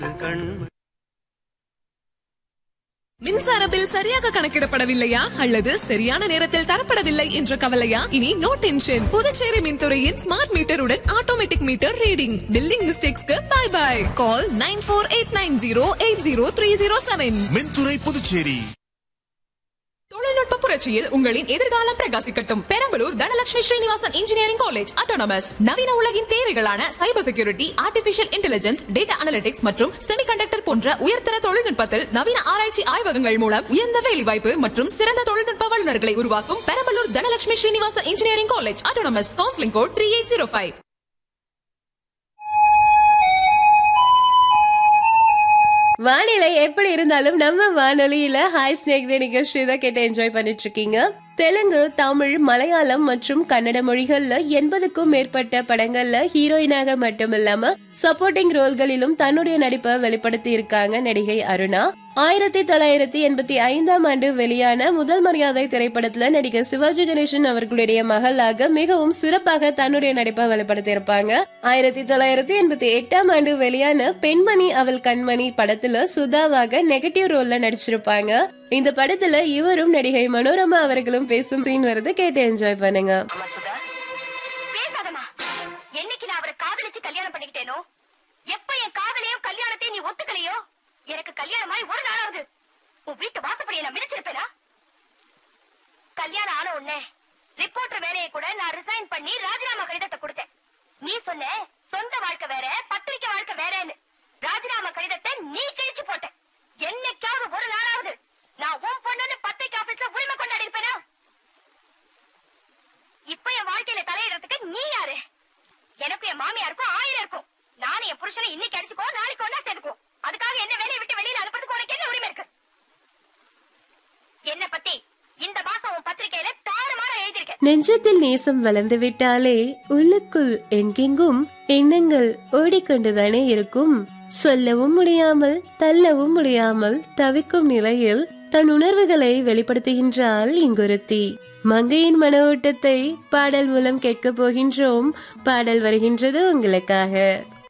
மின்சார பில் சரியாக கணக்கிடப்படவில்லையா அல்லது சரியான நேரத்தில் தரப்படவில்லை என்ற கவலையா இனி நோ டென்ஷன் புதுச்சேரி மின்துறையின் ஸ்மார்ட் மீட்டருடன் ஆட்டோமேட்டிக் மீட்டர் ரீடிங் பில்லிங் மிஸ்டேக்ஸ்க்கு bye bye call nine four eight nine zero eight zero three zero seven மின்துறை புதுச்சேரி தொழில்நுட்ப புரட்சியில் உங்களின் எதிர்காலம் பிரகாசிக்கட்டும் Perambalur Dhanalakshmi Srinivasan engineering college autonomous நவீன உலகின் தேவைகளான cyber security artificial intelligence data analytics மற்றும் செமிகண்டக்டர் போன்ற உயர்தர தொழில்நுட்பத்தில் நவீன ஆராய்ச்சி ஆய்வகங்கள் மூலம் உயர்ந்த வேலைவாய்ப்பு மற்றும் சிறந்த தொழில்நுட்ப வல்லுநர்களை உருவாக்கும் Perambalur Dhanalakshmi Srinivasan engineering college autonomous counselling code three eight zero five வானிலை எப்படி இருந்தாலும் நம்ம வானொலியில ஹாய் ஸ்னேக் தே நிகழ்ச்சி தான் கேட்டு என்ஜாய் பண்ணிட்டு இருக்கீங்க தெலுங்கு தமிழ் மலையாளம் மற்றும் கன்னட மொழிகள்ல எண்பதுக்கும் மேற்பட்ட படங்கள்ல ஹீரோயினாக மட்டும் இல்லாம சப்போர்ட்டிங் ரோல்களிலும் தன்னுடைய நடிப்பை வெளிப்படுத்தி இருக்காங்க நடிகை அருணா ஆயிரத்தி தொள்ளாயிரத்தி எண்பத்தி ஐந்தாம் ஆண்டு வெளியான முதல் மரியாதை திரைப்படத்துல நடிகர் சிவாஜி கணேசன் அவர்களுடைய மகளாக மிகவும் சிறப்பாக தன்னுடைய நடிப்பை வெளிப்படுத்தி இருப்பாங்க ஆயிரத்தி தொள்ளாயிரத்தி எண்பத்தி எட்டாம் ஆண்டு வெளியான பெண்மணி அவள் கண்மணி படத்துல சுதாவாக நெகட்டிவ் ரோல்ல நடிச்சிருப்பாங்க இந்த படத்துல இவரும் நடிகை மனோரமா அவர்களும் பேசும் சீன் வருது கேட்டு என்ஜாய் பண்ணுங்க அம்மா சுதா பேசாதம்மா என்னைக்கு நான் அவரை காதலிச்சு கல்யாணம் பண்ணிக்கிட்டேனோ எப்ப என் காதலையும் கல்யாணத்தையும் நீ ஒத்துக்கலையோ எனக்கு கல்யாணமாய் ஒரு நாளாவது உன் வீட்டு வாசப்படியை நான் மிதிச்சிருப்பேனா கல்யாணம் ஆன உடனே ரிப்போர்ட்டர் வேலையை கூட நான் ரிசைன் பண்ணி ராஜினாமா கடிதத்தை கொடுத்தேன் நீ சொன்ன சொந்த வாழ்க்கை வேற பத்திரிக்கை வாழ்க்கை வேறன்னு ராஜினாமா கடிதத்தை நீ கிழிச்சு போட்ட என்னைக்காவது ஒரு நாளாவது நான் உன் பொண்ணுன்னு பத்திரிக்கை ஆபீஸ்ல உரிமை கொண்டாடி இருப்பேனா இப்ப என் வாழ்க்கையில தலையிடறதுக்கு நீ யாரு எனக்கு என் மாமியாருக்கும் ஆயிரம் இருக்கும் நானும் என் புருஷனை இன்னைக்கு அடிச்சுக்கோ நாளைக்கு ஒன்னா சேர்த்துக்கோ அதுக்காக என்ன வேலையை விட்டு வெளியில அனுப்புறதுக்கு உனக்கு என்ன உரிமை இருக்கு என்ன பத்தி இந்த மாசம் உன் பத்திரிக்கையில தாறுமாற எழுதியிருக்கேன் நெஞ்சத்தில் நேசம் வளர்ந்து விட்டாலே உள்ளுக்குள் எங்கெங்கும் எண்ணங்கள் ஓடிக்கொண்டுதானே இருக்கும் சொல்லவும் முடியாமல் தள்ளவும் முடியாமல் தவிக்கும் நிலையில் தன் உணர்வுகளை வெளிப்படுத்துகின்றாள் இங்கொருத்தி மங்கையின் மன ஓட்டத்தை பாடல் மூலம் கேட்கப் போகின்றோம் பாடல் வருகின்றது உங்களுக்காக